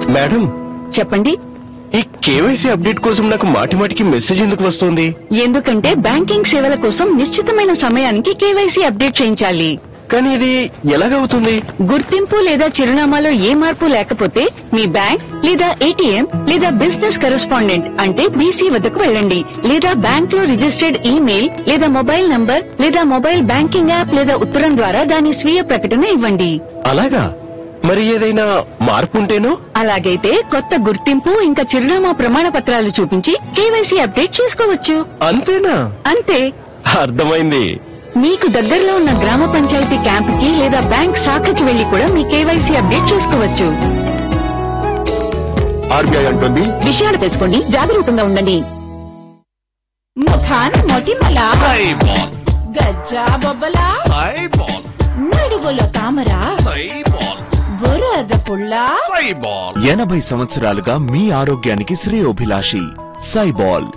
madam చెప్పండి ఈ KYC update కోసం నాకు మాటి మాటికి మెసేజ్ ఎందుకు వస్తుంది ఎందుకంటే బ్యాంకింగ్ సేవల కోసం నిశ్చితమైన సమయానికి కేవైసీ అప్డేట్ చేయించాలి కానీ ఇది ఎలాగవుతుంది గుర్తింపు లేదా చిరునామాలో ఏ మార్పు లేకపోతే మీ బ్యాంక్ లేదా ఏటీఎం లేదా బిజినెస్ కరెస్పాండెంట్ అంటే బీసీ వద్దకు వెళ్ళండి లేదా బ్యాంక్ లో రిజిస్టర్డ్ ఈమెయిల్ లేదా మొబైల్ నంబర్ లేదా మొబైల్ బ్యాంకింగ్ యాప్ లేదా ఉత్తరం ద్వారా దాని స్వీయ ప్రకటన ఇవ్వండి అలాగా మరి ఏదైనా మార్పు ఉంటేనో అలాగైతే కొత్త గుర్తింపు ఇంకా చిరునామా ప్రమాణ పత్రాలు చూపించి కేవైసీ అప్డేట్ చేసుకోవచ్చు అంతేనా అంతే అర్థమైంది మీకు దగ్గరలో ఉన్న గ్రామ పంచాయతీ క్యాంపుకి లేదా బ్యాంక్ శాఖకి వెళ్లి కూడా మీ కేవైసీ అప్డేట్ చేసుకోవచ్చు ఆర్బీఐ అంటుంది విషయాలు తెలుసుకోండి జాగరూకంగా ఉండండి ముఖాన్ మొటిమల సైబాల్ గజ్జా బొబ్బల సైబాల్ నడువులో తామర సైబాల్ బురద పుల్ల సైబాల్ ఎనభై సంవత్సరాలుగా మీ ఆరోగ్యానికి శ్రేయోభిలాషి సైబాల్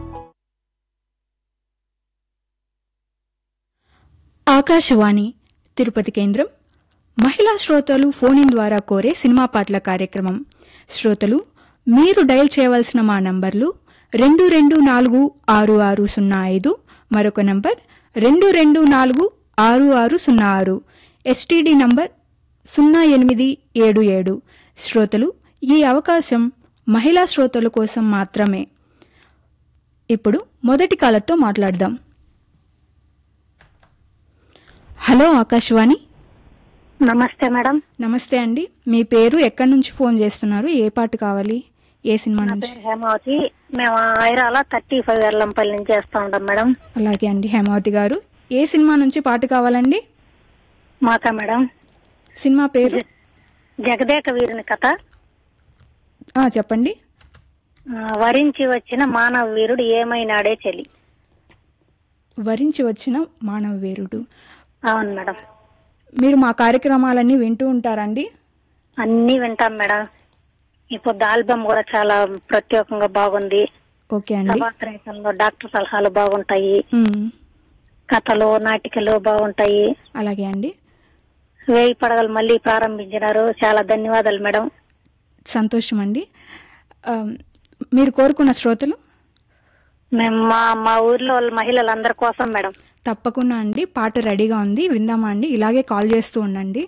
ఆకాశవాణి తిరుపతి కేంద్రం మహిళా శ్రోతలు ఫోన్ ఇన్ ద్వారా కోరే సినిమా పాటల కార్యక్రమం శ్రోతలు మీరు డయల్ చేయవలసిన మా నంబర్లు రెండు రెండు నాలుగు ఆరు ఆరు సున్నా ఐదు మరొక నంబర్ రెండు రెండు నాలుగు ఆరు ఆరు సున్నా ఆరు ఎస్టీడీ నంబర్ సున్నా ఎనిమిది ఏడు ఏడు శ్రోతలు ఈ అవకాశం మహిళా శ్రోతల కోసం మాత్రమే ఇప్పుడు మొదటి కాలర్తో మాట్లాడదాం హలో ఆకాశవాణి నమస్తే మేడం నమస్తే అండి మీ పేరు ఎక్కడి నుంచి ఫోన్ చేస్తున్నారు ఏ పాట కావాలి ఏ సినిమా నా నుంచి పేరు హేమావతి మేము ఐరాల థర్టీ ఫైవ్ ఎల్లంపల్లి నుంచి చేస్తా ఉంటాం మేడం అలాగే అండి హేమావతి గారు ఏ సినిమా నుంచి పాట కావాలండి మాకా మేడం సినిమా పేరు జగదేక వీరుని కథ ఆ, చెప్పండి ఆ, వరించి వచ్చిన మానవ వీరుడు ఏమైనాడే చెలి వరించి వచ్చిన మానవ వీరుడు అవును మేడం మీరు మా కార్యక్రమాలన్నీ వింటూ ఉంటారండి అన్ని వింటాం మేడం ఇప్పుడు ఆల్బమ్ కూడా చాలా ప్రత్యేకంగా బాగుంది ఓకే అండి సభాత్రేతంలో డాక్టర్ సలహాలు బాగుంటాయి ఉమ్, కథలు నాటికలు బాగుంటాయి అలాగే అండి వేయి పడగలు మళ్ళీ ప్రారంభించినారు చాలా ధన్యవాదాలు మేడం సంతోషం అండి ఆ, మీరు కోరుకున్న శ్రోతలు మేము మా మా ఊర్లో వాళ్ళ మహిళలందరి కోసం మేడం తప్పకుండా అండి పాట రెడీగా ఉంది విందామా అండి ఇలాగే కాల్ చేస్తూ ఉండండి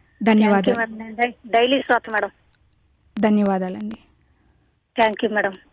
ధన్యవాదాలు డైలీ శ్రోత మేడం ధన్యవాదాలండి థ్యాంక్ యూ మేడం